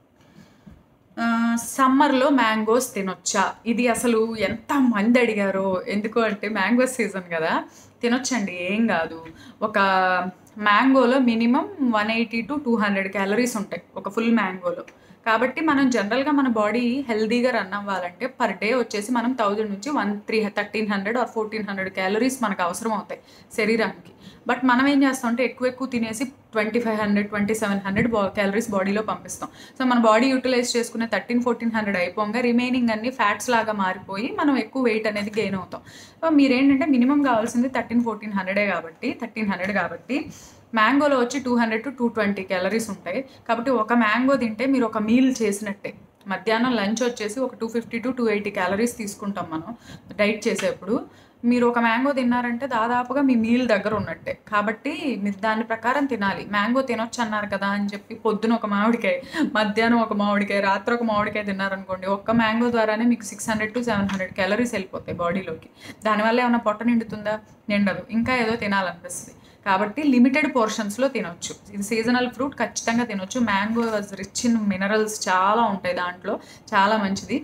సమ్మర్లో మ్యాంగోస్ తినొచ్చా ఇది అసలు ఎంత మంది అడిగారో ఎందుకు అంటే మ్యాంగో సీజన్ కదా తినొచ్చండి ఏం కాదు ఒక మ్యాంగోలో minimum one eighty to two hundred calories ఉంటాయి ఒక ఫుల్ మ్యాంగోలో కాబట్టి మనం జనరల్గా మన బాడీ హెల్దీగా రన్ అవ్వాలంటే పర్ డే వచ్చేసి మనం థౌజండ్ నుంచి one three thirteen hundred or fourteen hundred calories మనకు అవసరం అవుతాయి శరీరానికి బట్ మనం ఏం చేస్తాం అంటే ఎక్కువ ఎక్కువ తినేసి twenty five hundred twenty seven hundred బా క్యాలరీస్ బాడీలో పంపిస్తాం సో మన బాడీ యూటిలైజ్ చేసుకునే థర్టీన్ ఫోర్టీన్ హండ్రెడ్ అయిపోగా రిమైనింగ్ అన్ని ఫ్యాట్స్ లాగా మారిపోయి మనం ఎక్కువ వెయిట్ అనేది గెయిన్ అవుతాం సో మీరేంటంటే మినిమం కావాల్సింది థర్టీన్ ఫోర్టీన్ హండ్రెడే కాబట్టి థర్టీన్ హండ్రెడ్ కాబట్టి మ్యాంగోలో వచ్చి two hundred to two twenty calories ఉంటాయి కాబట్టి ఒక మ్యాంగో తింటే మీరు ఒక మీల్ చేసినట్టే మధ్యాహ్నం లంచ్ వచ్చేసి ఒక two fifty to two eighty calories తీసుకుంటాం మనం డైట్ చేసేప్పుడు మీరు ఒక మ్యాంగో తిన్నారంటే దాదాపుగా మీ మీల్ దగ్గర ఉన్నట్టే కాబట్టి మీరు దాని ప్రకారం తినాలి మ్యాంగో తినొచ్చు అన్నారు కదా అని చెప్పి పొద్దున ఒక మామిడికాయ మధ్యాహ్నం ఒక మామిడికాయ రాత్రి ఒక మామిడికాయ తిన్నారనుకోండి ఒక్క మ్యాంగో ద్వారానే మీకు six hundred to seven hundred calories వెళ్ళిపోతాయి బాడీలోకి దానివల్ల ఏమైనా పొట్ట నిండుతుందా నిండదు ఇంకా ఏదో తినాలనిపిస్తుంది కాబట్టి లిమిటెడ్ పోర్షన్స్లో తినొచ్చు ఇది సీజనల్ ఫ్రూట్ ఖచ్చితంగా తినొచ్చు మ్యాంగో రిచ్ ఇన్ మినరల్స్ చాలా ఉంటాయి దాంట్లో చాలా మంచిది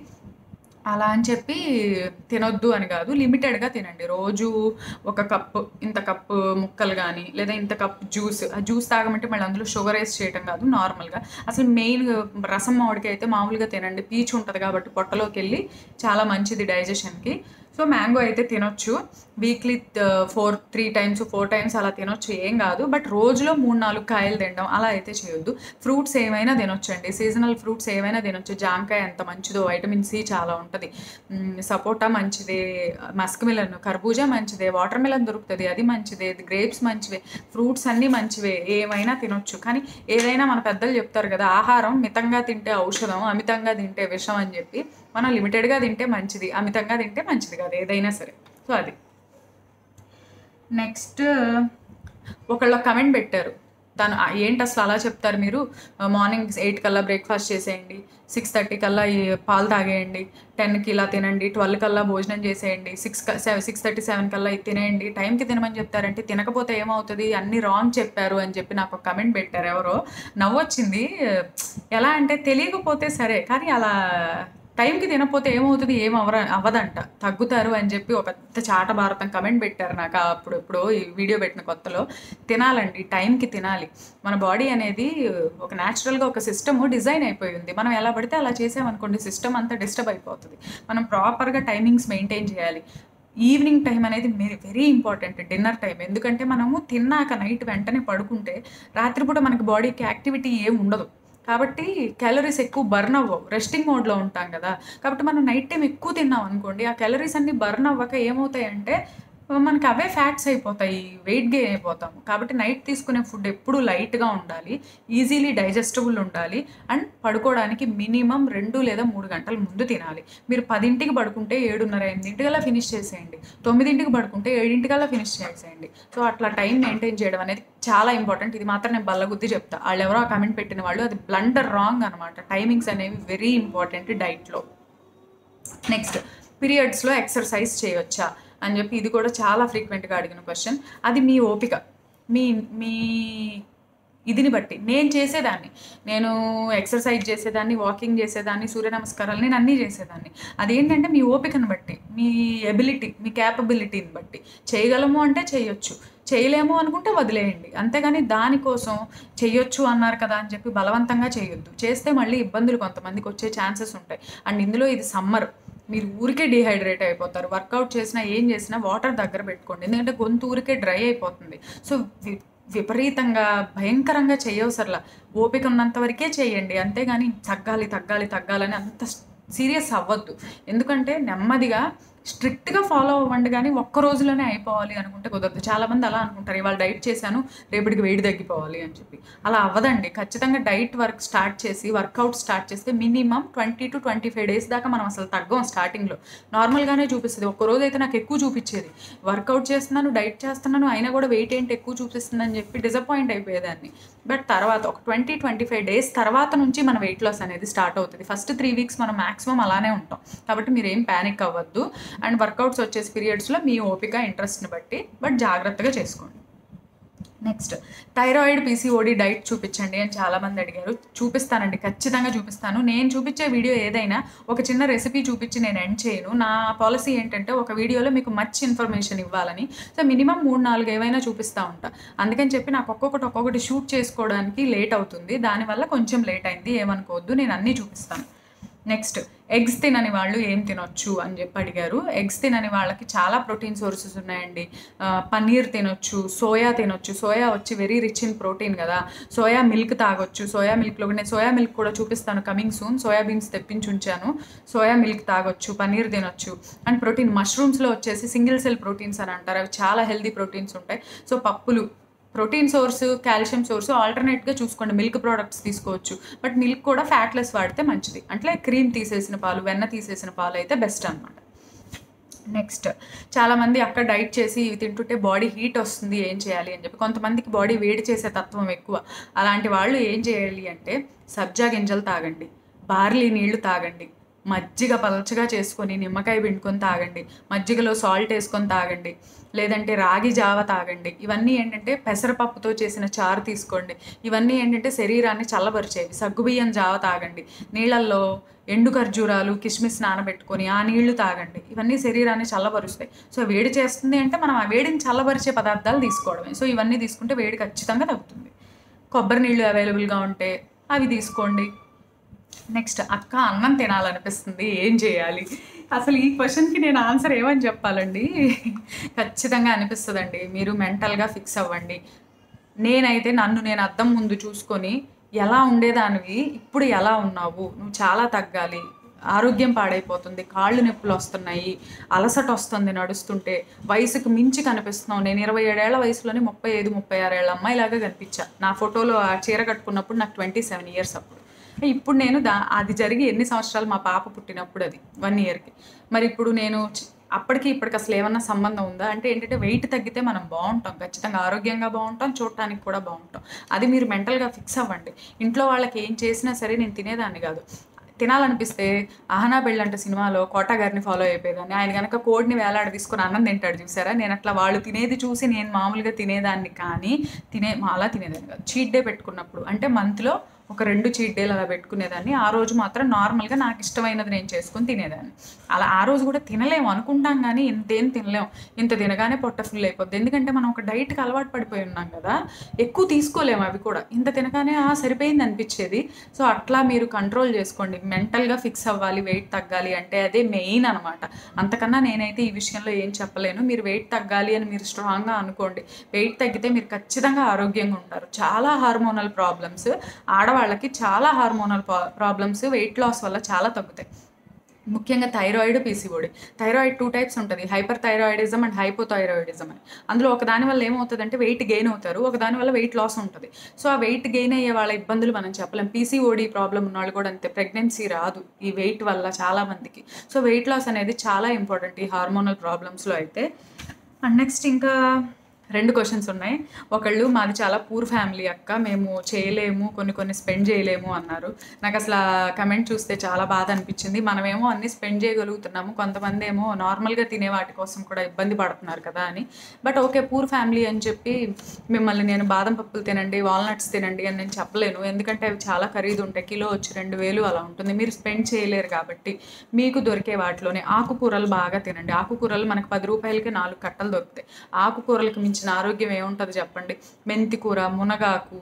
అలా అని చెప్పి తినొద్దు అని కాదు లిమిటెడ్గా తినండి రోజు ఒక కప్పు ఇంత కప్పు ముక్కలు కానీ లేదా ఇంత కప్ జ్యూస్ ఆ జ్యూస్ తాగమంటే మళ్ళీ అందులో షుగర్ వేసి చేయటం కాదు నార్మల్గా అసలు మెయిన్ రసం మామిడికాయ అయితే మామూలుగా తినండి పీచు ఉంటుంది కాబట్టి పొట్టలోకి వెళ్ళి చాలా మంచిది డైజెషన్కి సో మ్యాంగో అయితే తినొచ్చు weekly four three times four times అలా తినొచ్చు ఏం కాదు బట్ రోజులో మూడు నాలుగు కాయలు తినడం అలా అయితే చేయొద్దు ఫ్రూట్స్ ఏమైనా తినొచ్చండి సీజనల్ ఫ్రూట్స్ ఏమైనా తినొచ్చు జాంకాయ ఎంత మంచిదో వైటమిన్ సి చాలా ఉంటుంది సపోటా మంచిదే మస్క్ మిలన్ కర్బూజా మంచిదే వాటర్ మిలన్ దొరుకుతుంది అది మంచిదే గ్రేప్స్ మంచివే ఫ్రూట్స్ అన్నీ మంచివే ఏమైనా తినొచ్చు కానీ ఏదైనా మన పెద్దలు చెప్తారు కదా ఆహారం మితంగా తింటే ఔషధం అమితంగా తింటే విషం అని చెప్పి మనం లిమిటెడ్గా తింటే మంచిది అమితంగా తింటే మంచిది కాదు ఏదైనా సరే సో అది నెక్స్ట్ ఒకళ్ళ కమెంట్ పెట్టారు తను "ఆ, ఏంటి అసలు అలా చెప్తారు మీరు మార్నింగ్ ఎయిట్ కల్లా బ్రేక్ఫాస్ట్ చేసేయండి సిక్స్ థర్టీ కల్లా ఈ పాలు తాగేయండి టెన్కి ఇలా తినండి ట్వెల్వ్ కల్లా భోజనం చేసేయండి సిక్స్ సిక్స్ థర్టీ సెవెన్ కల్లా ఇది తినేయండి టైంకి తినమని చెప్తారంటే తినకపోతే ఏమవుతుంది అన్ని రాంగ్ చెప్పారు అని చెప్పి నాకు ఒక కమెంట్ పెట్టారు ఎవరో నవ్వొచ్చింది ఎలా అంటే తెలియకపోతే సరే కానీ అలా టైంకి తినకపోతే ఏమవుతుంది ఏం అవర అవ్వదంట తగ్గుతారు అని చెప్పి ఒక పెద్ద చాట భారతం కమెంట్ పెట్టారు నాకు అప్పుడు ఎప్పుడో ఈ వీడియో పెట్టిన కొత్తలో తినాలండి టైంకి తినాలి మన బాడీ అనేది ఒక న్యాచురల్గా ఒక సిస్టమ్ డిజైన్ అయిపోయి ఉంది మనం ఎలా పడితే అలా చేసామనుకోండి సిస్టమ్ అంతా డిస్టర్బ్ అయిపోతుంది మనం ప్రాపర్గా టైమింగ్స్ మెయింటైన్ చేయాలి ఈవినింగ్ టైం అనేది వెరీ ఇంపార్టెంట్ డిన్నర్ టైం ఎందుకంటే మనము తిన్నాక నైట్ వెంటనే పడుకుంటే రాత్రిపూట మనకి బాడీకి యాక్టివిటీ ఏం ఉండదు కాబట్టి క్యాలరీస్ ఎక్కువ బర్న్ అవ్వవు రెస్టింగ్ మోడ్లో ఉంటాం కదా కాబట్టి మనం నైట్ టైం ఎక్కువ తిన్నాం అనుకోండి ఆ క్యాలరీస్ అన్ని బర్న్ అవ్వక ఏమవుతాయంటే మనకి అవే ఫ్యాట్స్ అయిపోతాయి వెయిట్ గెయిన్ అయిపోతాము కాబట్టి నైట్ తీసుకునే ఫుడ్ ఎప్పుడూ లైట్గా ఉండాలి ఈజీలీ డైజెస్టబుల్ ఉండాలి అండ్ పడుకోవడానికి మినిమం రెండు లేదా మూడు గంటల ముందు తినాలి మీరు పదింటికి పడుకుంటే ఏడున్నర ఎనిమిదింటికల్లా ఫినిష్ చేసేయండి తొమ్మిదింటికి పడుకుంటే ఏడింటికల్లా ఫినిష్ చేసేయండి సో అట్లా టైం మెయింటైన్ చేయడం అనేది చాలా ఇంపార్టెంట్ ఇది మాత్రం నేను బల్లగుద్ది చెప్తా వాళ్ళు ఎవరో కమెంట్ పెట్టిన వాళ్ళు అది బ్లండర్ రాంగ్ అనమాట టైమింగ్స్ అనేవి వెరీ ఇంపార్టెంట్ డైట్లో నెక్స్ట్ పీరియడ్స్లో ఎక్సర్సైజ్ చేయొచ్చా అని చెప్పి ఇది కూడా చాలా ఫ్రీక్వెంట్గా అడిగిన క్వశ్చన్ అది మీ ఓపిక మీ మీ ఇదిని బట్టి నేను చేసేదాన్ని నేను ఎక్సర్సైజ్ చేసేదాన్ని వాకింగ్ చేసేదాన్ని సూర్య నమస్కారాలు నేను అన్నీ చేసేదాన్ని అదేంటంటే మీ ఓపికను బట్టి మీ ఎబిలిటీ మీ క్యాపబిలిటీని బట్టి చేయగలము అంటే చేయొచ్చు చేయలేము అనుకుంటే వదిలేయండి అంతేగాని దానికోసం చెయ్యొచ్చు అన్నారు కదా అని చెప్పి బలవంతంగా చేయొద్దు చేస్తే మళ్ళీ ఇబ్బందులు కొంతమందికి వచ్చే ఛాన్సెస్ ఉంటాయి అండ్ ఇందులో ఇది సమ్మర్ మీరు ఊరికే డిహైడ్రేట్ అయిపోతారు వర్కౌట్ చేసినా ఏం చేసినా వాటర్ దగ్గర పెట్టుకోండి ఎందుకంటే గొంతు ఊరికే డ్రై అయిపోతుంది సో వి- విపరీతంగా భయంకరంగా చేయవసరలా ఓపిక ఉన్నంత వరకే చేయండి అంతేగాని తగ్గాలి తగ్గాలి తగ్గాలని అంత సీరియస్ అవ్వద్దు ఎందుకంటే నెమ్మదిగా స్ట్రిక్ట్గా ఫాలో అవ్వండి కానీ ఒక్క రోజులోనే అయిపోవాలి అనుకుంటే కుదరదు చాలామంది అలా అనుకుంటారు ఇవాళ డైట్ చేశాను రేపటికి వెయిట్ తగ్గిపోవాలి అని చెప్పి అలా అవ్వదండి ఖచ్చితంగా డైట్ వర్క్ స్టార్ట్ చేసి వర్కౌట్ స్టార్ట్ చేస్తే minimum twenty to twenty five days దాకా మనం అసలు తగ్గం స్టార్టింగ్లో నార్మల్గానే చూపిస్తుంది ఒక్క రోజు అయితే నాకు ఎక్కువ చూపించేది వర్కౌట్ చేస్తున్నాను డైట్ చేస్తున్నాను అయినా కూడా వెయిట్ ఏంటి ఎక్కువ చూపిస్తుంది అని చెప్పి డిసప్పాయింట్ అయిపోయేదాన్ని బట్ తర్వాత ఒక ట్వంటీ ట్వంటీ ఫైవ్ డేస్ తర్వాత నుంచి మన వెయిట్ లాస్ అనేది స్టార్ట్ అవుతుంది ఫస్ట్ త్రీ వీక్స్ మనం మాక్సిమం అలానే ఉంటాం కాబట్టి మీరు ఏం ప్యానిక్ అవ్వద్దు అండ్ వర్కౌట్స్ వచ్చేసి పీరియడ్స్లో మీ ఓపిక ఇంట్రెస్ట్ని బట్టి బట్ జాగ్రత్తగా చేసుకోండి నెక్స్ట్ థైరాయిడ్ పీసీఓడి డైట్ చూపించండి అని చాలామంది అడిగారు చూపిస్తానండి ఖచ్చితంగా చూపిస్తాను నేను చూపించే వీడియో ఏదైనా ఒక చిన్న రెసిపీ చూపించి నేను ఎండ్ చేయను నా పాలసీ ఏంటంటే ఒక వీడియోలో మీకు మంచి ఇన్ఫర్మేషన్ ఇవ్వాలని సో మినిమం మూడు నాలుగు ఏవైనా చూపిస్తూ ఉంటా అందుకని చెప్పి నాకు ఒక్కొక్కటి ఒక్కొక్కటి షూట్ చేసుకోవడానికి లేట్ అవుతుంది దానివల్ల కొంచెం లేట్ అయింది ఏమనుకోవద్దు నేను అన్నీ చూపిస్తాను నెక్స్ట్ ఎగ్స్ తినని వాళ్ళు ఏం తినొచ్చు అని చెప్పి అడిగారు ఎగ్స్ తినని వాళ్ళకి చాలా ప్రోటీన్ సోర్సెస్ ఉన్నాయండి ఆ, పన్నీర్ తినొచ్చు సోయా తినొచ్చు సోయా వచ్చి వెరీ రిచ్ ఇన్ ప్రోటీన్ కదా సోయా మిల్క్ తాగొచ్చు సోయా మిల్క్లో నేను సోయా మిల్క్ కూడా చూపిస్తాను కమింగ్ సూన్ సోయా బీన్స్ తెప్పించి ఉంచాను సోయా మిల్క్ తాగొచ్చు పన్నీర్ తినొచ్చు అండ్ ప్రోటీన్ మష్రూమ్స్లో వచ్చేసి సింగిల్ సెల్ ప్రోటీన్స్ అని అంటారు అవి చాలా హెల్దీ ప్రోటీన్స్ ఉంటాయి సో పప్పులు ప్రోటీన్ సోర్స్ కాల్షియం సోర్స్ ఆల్టర్నేట్గా చూసుకోండి మిల్క్ ప్రోడక్ట్స్ తీసుకోవచ్చు బట్ మిల్క్ కూడా ఫ్యాట్లెస్ వాడితే మంచిది అంటే క్రీమ్ తీసేసిన పాలు వెన్న తీసేసిన పాలు అయితే బెస్ట్ అనమాట నెక్స్ట్ చాలామంది అక్కడ డైట్ చేసి ఇవి తింటుంటే బాడీ హీట్ వస్తుంది ఏం చేయాలి అని చెప్పి కొంతమందికి బాడీ వేడి చేసే తత్వం ఎక్కువ అలాంటి వాళ్ళు ఏం చేయాలి అంటే సబ్జా గింజలు తాగండి బార్లీ నీళ్లు తాగండి మజ్జిగ పలచగా చేసుకొని నిమ్మకాయ పిండుకొని తాగండి మజ్జిగలో సాల్ట్ వేసుకొని తాగండి లేదంటే రాగి జావ తాగండి ఇవన్నీ ఏంటంటే పెసరపప్పుతో చేసిన చారు తీసుకోండి ఇవన్నీ ఏంటంటే శరీరాన్ని చల్లబరిచేవి సగ్గుబియ్యం జావ తాగండి నీళ్ళల్లో ఎండు ఖర్జూరాలు కిస్మిస్ నానబెట్టుకొని ఆ నీళ్లు తాగండి ఇవన్నీ శరీరాన్ని చల్లబరుస్తాయి సో వేడి చేస్తుంది అంటే మనం ఆ వేడిని చల్లబరిచే పదార్థాలు తీసుకోవడమే సో ఇవన్నీ తీసుకుంటే వేడి ఖచ్చితంగా తగ్గుతుంది కొబ్బరి నీళ్ళు అవైలబుల్గా ఉంటే అవి తీసుకోండి నెక్స్ట్ అక్క అన్నం తినాలనిపిస్తుంది ఏం చేయాలి అసలు ఈ క్వశ్చన్కి నేను ఆన్సర్ ఏమని చెప్పాలండి ఖచ్చితంగా అనిపిస్తుందండి మీరు మెంటల్గా ఫిక్స్ అవ్వండి నేనైతే నన్ను నేను అద్దం ముందు చూసుకొని ఎలా ఉండేదానివి ఇప్పుడు ఎలా ఉన్నావు నువ్వు చాలా తగ్గాలి ఆరోగ్యం పాడైపోతుంది కాళ్ళు నొప్పులు వస్తున్నాయి అలసట వస్తుంది నడుస్తుంటే వయసుకు మించి కనిపిస్తున్నావు నేను ఇరవై ఏడేళ్ల వయసులోనే ముప్పై ఐదు ముప్పై ఆరేళ్ల అమ్మాయిలాగా కనిపించా నా ఫోటోలో ఆ చీర కట్టుకున్నప్పుడు నాకు ట్వంటీ సెవెన్ ఇయర్స్ అప్పుడు ఇప్పుడు నేను దా అది జరిగి ఎన్ని సంవత్సరాలు మా పాప పుట్టినప్పుడు అది వన్ ఇయర్కి మరి ఇప్పుడు నేను చి- అప్పటికి ఇప్పటికి అసలు ఏమన్నా సంబంధం ఉందా అంటే ఏంటంటే వెయిట్ తగ్గితే మనం బాగుంటాం ఖచ్చితంగా ఆరోగ్యంగా బాగుంటాం చూడటానికి కూడా బాగుంటాం అది మీరు మెంటల్గా ఫిక్స్ అవ్వండి ఇంట్లో వాళ్ళకి ఏం చేసినా సరే నేను తినేదాన్ని కాదు తినాలనిపిస్తే అహనా పెళ్ళంట సినిమాలో కోట గారిని ఫాలో అయిపోయేదాన్ని ఆయన కనుక కోడిని వేలాడ తీసుకొని అన్నం తింటాడు చూసారా నేను అట్లా వాళ్ళు తినేది చూసి నేను మామూలుగా తినేదాన్ని కానీ తినే మా అలా తినేదాన్ని కాదు చీట్ డే పెట్టుకున్నప్పుడు అంటే మంత్లో ఒక రెండు చీట్ డేలు అలా పెట్టుకునేదాన్ని ఆ రోజు మాత్రం నార్మల్గా నాకు ఇష్టమైనది నేను చేసుకొని తినేదాన్ని అలా ఆ రోజు కూడా తినలేము అనుకుంటాం కానీ ఇంతేం తినలేము ఇంత తినగానే పొట్ట ఫుల్ అయిపోద్ది ఎందుకంటే మనం ఒక డైట్కి అలవాటు పడిపోయి ఉన్నాం కదా ఎక్కువ తీసుకోలేము అవి కూడా ఇంత తినగానే ఆ సరిపోయింది అనిపించేది సో అట్లా మీరు కంట్రోల్ చేసుకోండి మెంటల్గా ఫిక్స్ అవ్వాలి వెయిట్ తగ్గాలి అంటే అదే మెయిన్ అనమాట అంతకన్నా నేనైతే ఈ విషయంలో ఏం చెప్పలేను మీరు వెయిట్ తగ్గాలి అని మీరు స్ట్రాంగ్గా అనుకోండి వెయిట్ తగ్గితే మీరు ఖచ్చితంగా ఆరోగ్యంగా ఉంటారు చాలా హార్మోనల్ ప్రాబ్లమ్స్ ఆడవాళ్ళకి చాలా హార్మోనల్ ప్రాబ్లమ్స్ వెయిట్ లాస్ వల్ల చాలా తగ్గుతాయి ముఖ్యంగా thyroid PCOD thyroid two types ఉంటుంది హైపర్ థైరాయిడిజం అండ్ హైపోథైరాయిడిజం అని అందులో ఒక దాని వల్ల ఏమవుతుందంటే వెయిట్ గెయిన్ అవుతారు ఒక దాని వల్ల వెయిట్ లాస్ ఉంటుంది సో ఆ వెయిట్ గెయిన్ అయ్యే వాళ్ళ ఇబ్బందులు మనం చెప్పలేం పీసీఓడి ప్రాబ్లం ఉన్న వాళ్ళు కూడా అంతే ప్రెగ్నెన్సీ రాదు ఈ వెయిట్ వల్ల చాలా మందికి సో వెయిట్ లాస్ అనేది చాలా ఇంపార్టెంట్ ఈ హార్మోనల్ ప్రాబ్లమ్స్లో అయితే అండ్ నెక్స్ట్ ఇంకా రెండు క్వశ్చన్స్ ఉన్నాయి ఒకళ్ళు మాది చాలా పూర్ ఫ్యామిలీ అక్క మేము చేయలేము కొన్ని కొన్ని స్పెండ్ చేయలేము అన్నారు నాకు అసలు ఆ కమెంట్ చూస్తే చాలా బాధ అనిపించింది మనమేమో అన్ని స్పెండ్ చేయగలుగుతున్నాము కొంతమంది ఏమో నార్మల్గా తినే వాటి కోసం కూడా ఇబ్బంది పడుతున్నారు కదా అని బట్ ఓకే పూర్ ఫ్యామిలీ అని చెప్పి మిమ్మల్ని నేను బాదం పప్పులు తినండి వాల్నట్స్ తినండి అని నేను చెప్పలేను ఎందుకంటే అవి చాలా ఖరీదు ఉంటాయి కిలో వచ్చి రెండు వేలు అలా ఉంటుంది మీరు స్పెండ్ చేయలేరు కాబట్టి మీకు దొరికే వాటిలోనే ఆకుకూరలు బాగా తినండి ఆకుకూరలు మనకు పది రూపాయలకి నాలుగు కట్టలు దొరుకుతాయి ఆకుకూరలకు మించిన ఆరోగ్యం ఏముంటుంది చెప్పండి మెంతి కూర మునగాకు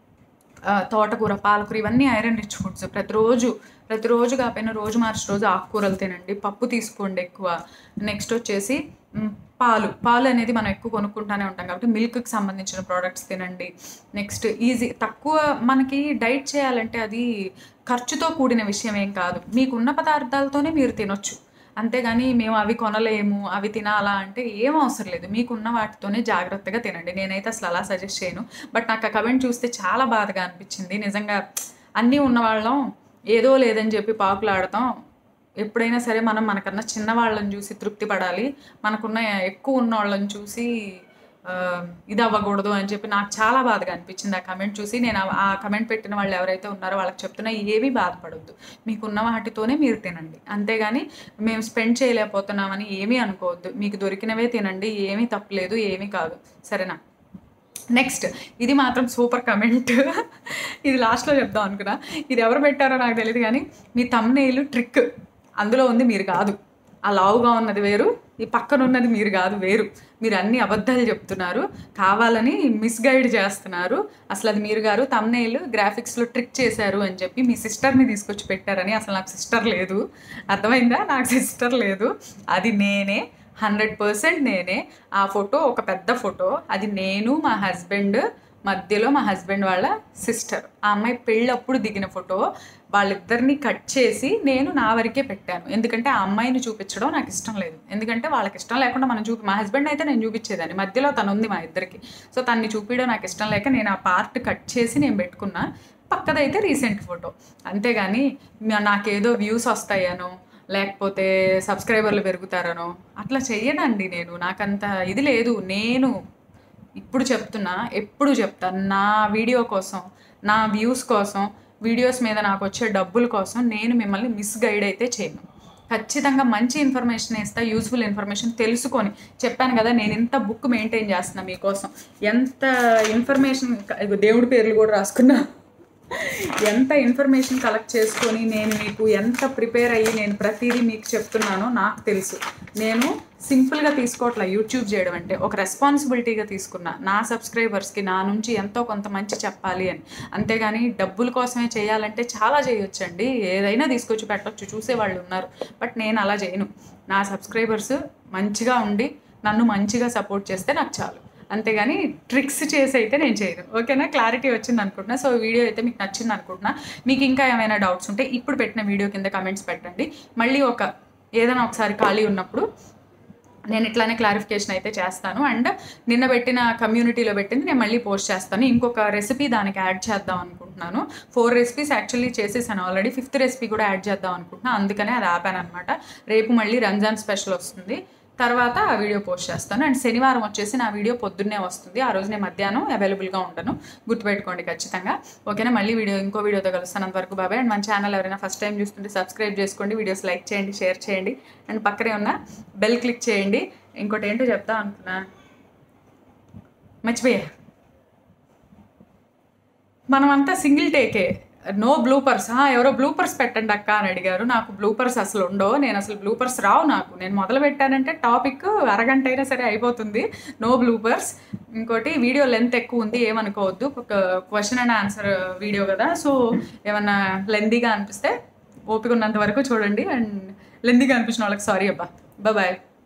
ఆ, తోటకూర పాలకూర ఇవన్నీ ఐరన్ రిచ్ ఫుడ్స్ ప్రతిరోజు ప్రతిరోజు కాకపోయినా రోజు మార్చి రోజు ఆకుకూరలు తినండి పప్పు తీసుకోండి ఎక్కువ నెక్స్ట్ వచ్చేసి మ్, పాలు పాలు అనేది మనం ఎక్కువ కొనుక్కుంటానే ఉంటాం కాబట్టి మిల్క్కి సంబంధించిన ప్రోడక్ట్స్ తినండి నెక్స్ట్ ఈజీ తక్కువ మనకి డైట్ చేయాలంటే అది ఖర్చుతో కూడిన విషయం ఏం కాదు మీకున్న పదార్థాలతోనే మీరు తినొచ్చు అంతేగాని మేము అవి కొనలేము అవి తినాలా అంటే ఏం అవసరం లేదు మీకున్న వాటితోనే జాగ్రత్తగా తినండి నేనైతే అసలు అలా సజెస్ట్ చేయను బట్ నాకు ఆ కమెంట్ చూస్తే చాలా బాధగా అనిపించింది నిజంగా అన్నీ ఉన్నవాళ్ళం ఏదో లేదని చెప్పి పాకులాడతాం ఎప్పుడైనా సరే మనం మనకన్నా చిన్న వాళ్ళని చూసి తృప్తి పడాలి మనకున్న ఎక్కువ ఉన్న వాళ్ళని చూసి ఆ, ఇది అవ్వకూడదు అని చెప్పి నాకు చాలా బాధగా అనిపించింది ఆ కమెంట్ చూసి నేను ఆ- ఆ కమెంట్ పెట్టిన వాళ్ళు ఎవరైతే ఉన్నారో వాళ్ళకి చెప్తున్నా ఏమీ బాధపడొద్దు మీకున్న వాటితోనే మీరు తినండి అంతేగాని మేము స్పెండ్ చేయలేకపోతున్నామని ఏమీ అనుకోవద్దు మీకు దొరికినవే తినండి ఏమీ తప్పులేదు ఏమీ కాదు సరేనా నెక్స్ట్ ఇది మాత్రం సూపర్ కమెంట్ ఇది లాస్ట్లో చెప్దాం అనుకున్నా ఇది ఎవరు పెట్టారో నాకు తెలియదు కానీ మీ తమ్నేలు ట్రిక్ అందులో ఉంది మీరు కాదు ఆ లావుగా ఉన్నది వేరు ఈ పక్కన ఉన్నది మీరు కాదు వేరు మీరు అన్ని అబద్ధాలు చెప్తున్నారు కావాలని మిస్గైడ్ చేస్తున్నారు అసలు అది మీరు గారు తమ్నేలు గ్రాఫిక్స్లో ట్రిక్ చేశారు అని చెప్పి మీ సిస్టర్ని తీసుకొచ్చి పెట్టారని అసలు నాకు సిస్టర్ లేదు అర్థమైందా నాకు సిస్టర్ లేదు అది నేనే హండ్రెడ్ పర్సెంట్ నేనే ఆ ఫోటో ఒక పెద్ద ఫోటో అది నేను మా హస్బెండ్ మధ్యలో మా హస్బెండ్ వాళ్ళ సిస్టర్ ఆ అమ్మాయి పెళ్ళప్పుడు దిగిన ఫోటో వాళ్ళిద్దరిని కట్ చేసి నేను నా వరకే పెట్టాను ఎందుకంటే ఆ అమ్మాయిని చూపించడం నాకు ఇష్టం లేదు ఎందుకంటే వాళ్ళకి ఇష్టం లేకుండా మనం చూపి మా హస్బెండ్ అయితే నేను చూపించేదాన్ని మధ్యలో తను ఉంది మా ఇద్దరికి సో తన్ని చూపించడం నాకు ఇష్టం లేక నేను ఆ పార్ట్ కట్ చేసి నేను పెట్టుకున్నా పక్కదైతే రీసెంట్ ఫోటో అంతేగాని మ- నాకేదో వ్యూస్ వస్తాయనో లేకపోతే సబ్స్క్రైబర్లు పెరుగుతారనో అట్లా చెయ్యనండి నేను నాకంత ఇది లేదు నేను ఇప్పుడు చెప్తున్నా ఎప్పుడు చెప్తాను నా వీడియో కోసం నా వ్యూస్ కోసం వీడియోస్ మీద నాకు వచ్చే డబ్బుల కోసం నేను మిమ్మల్ని మిస్గైడ్ అయితే చేయను ఖచ్చితంగా మంచి ఇన్ఫర్మేషన్ ఇస్తా యూస్ఫుల్ ఇన్ఫర్మేషన్ తెలుసుకొని చెప్పాను కదా నేను ఇంత బుక్ మెయింటైన్ చేస్తున్నా మీకోసం ఎంత ఇన్ఫర్మేషన్ దేవుడి పేర్లు కూడా రాసుకున్నా ఎంత ఇన్ఫర్మేషన్ కలెక్ట్ చేసుకొని నేను మీకు ఎంత ప్రిపేర్ అయ్యి నేను ప్రతిదీ మీకు చెప్తున్నానో నాకు తెలుసు నేను సింపుల్గా తీసుకోవట్లే యూట్యూబ్ చేయడం అంటే ఒక రెస్పాన్సిబిలిటీగా తీసుకున్నా నా సబ్స్క్రైబర్స్కి నా నుంచి ఎంతో కొంత మంచి చెప్పాలి అని అంతేగాని డబ్బుల కోసమే చేయాలంటే చాలా చేయొచ్చండి ఏదైనా తీసుకొచ్చి పెట్టొచ్చు చూసేవాళ్ళు ఉన్నారు బట్ నేను అలా చేయను నా సబ్స్క్రైబర్స్ మంచిగా ఉండి నన్ను మంచిగా సపోర్ట్ చేస్తే నాకు చాలు అంతేగాని ట్రిక్స్ చేసి అయితే నేను చేయను ఓకేనా క్లారిటీ వచ్చింది అనుకుంటున్నా సో వీడియో అయితే మీకు నచ్చింది అనుకుంటున్నా మీకు ఇంకా ఏమైనా డౌట్స్ ఉంటే ఇప్పుడు పెట్టిన వీడియో కింద కమెంట్స్ పెట్టండి మళ్ళీ ఒక ఏదైనా ఒకసారి ఖాళీ ఉన్నప్పుడు నేను ఇట్లానే క్లారిఫికేషన్ అయితే చేస్తాను అండ్ నిన్న పెట్టిన కమ్యూనిటీలో పెట్టింది నేను మళ్ళీ పోస్ట్ చేస్తాను ఇంకొక రెసిపీ దానికి యాడ్ చేద్దాం అనుకుంటున్నాను ఫోర్ రెసిపీస్ యాక్చువల్లీ చేసేసాను ఆల్రెడీ ఫిఫ్త్ రెసిపీ కూడా యాడ్ చేద్దాం అనుకుంటున్నాను అందుకనే అది ఆపాను అనమాట రేపు మళ్ళీ రంజాన్ స్పెషల్ వస్తుంది తర్వాత ఆ వీడియో పోస్ట్ చేస్తాను అండ్ శనివారం వచ్చేసి నా వీడియో పొద్దున్నే వస్తుంది ఆ రోజు నేను మధ్యాహ్నం అవైలబుల్గా ఉంటాను గుర్తుపెట్టుకోండి ఖచ్చితంగా ఓకేనా మళ్ళీ వీడియో ఇంకో వీడియోతో కలుస్తాను అంతవరకు బాబాయ్ అండ్ మన ఛానల్ ఎవరైనా ఫస్ట్ టైం చూస్తుంటే సబ్స్క్రైబ్ చేసుకోండి వీడియోస్ లైక్ చేయండి షేర్ చేయండి అండ్ పక్కనే ఉన్న బెల్ క్లిక్ చేయండి ఇంకోటి ఏంటో చెప్తా అనుకున్నా మర్చిపోయా మనమంతా సింగిల్ టేకే నో బ్లూపర్స్ ఎవరో బ్లూపర్స్ పెట్టండి అక్క అని అడిగారు నాకు బ్లూపర్స్ అసలు ఉండవు నేను అసలు బ్లూపర్స్ రావు నాకు నేను మొదలు పెట్టానంటే టాపిక్ అరగంట అయినా సరే అయిపోతుంది నో బ్లూపర్స్ ఇంకోటి వీడియో లెంత్ ఎక్కువ ఉంది ఏమనుకోవద్దు ఒక క్వశ్చన్ అండ్ ఆన్సర్ వీడియో కదా సో ఏమన్నా లెందీగా అనిపిస్తే ఓపిక ఉన్నంత వరకు చూడండి అండ్ లెందీగా అనిపించిన వాళ్ళకి సారీ అబ్బా బాయ్